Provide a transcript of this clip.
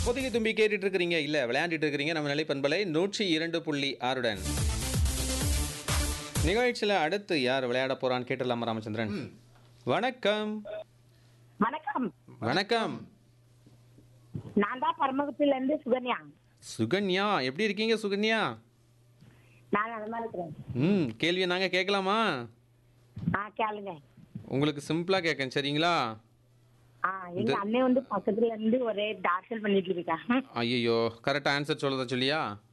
பொதிகை தும்பி கேட்டுட்டு இருக்கிறீங்க இல்ல விளையாண்டுட்டு இருக்கிறீங்க நம்ம நிலை பண்பலை நூற்றி இரண்டு புள்ளி ஆறுடன் நிகழ்ச்சியில அடுத்து யார் விளையாட போறான்னு கேட்டுடலாமா ராமச்சந்திரன் வணக்கம் வணக்கம் வணக்கம் நான் தான் பரமகுப்பில இருந்து சுகன்யா சுகன்யா எப்படி இருக்கீங்க சுகன்யா நான் அந்த மாதிரி இருக்கிறேன் ம் கேள்வியை நாங்க கேட்கலாமா ஆ கேளுங்க உங்களுக்கு சிம்பிளா கேட்கேன் சரிங்களா ஆ எங்க அண்ணன் வந்து பக்கத்துல இருந்து ஒரே டார்ச்சல் பண்ணிட்டு இருக்கா ஐயோ கரெக்டாக ஆன்சர் சொல்லத சொல்லியா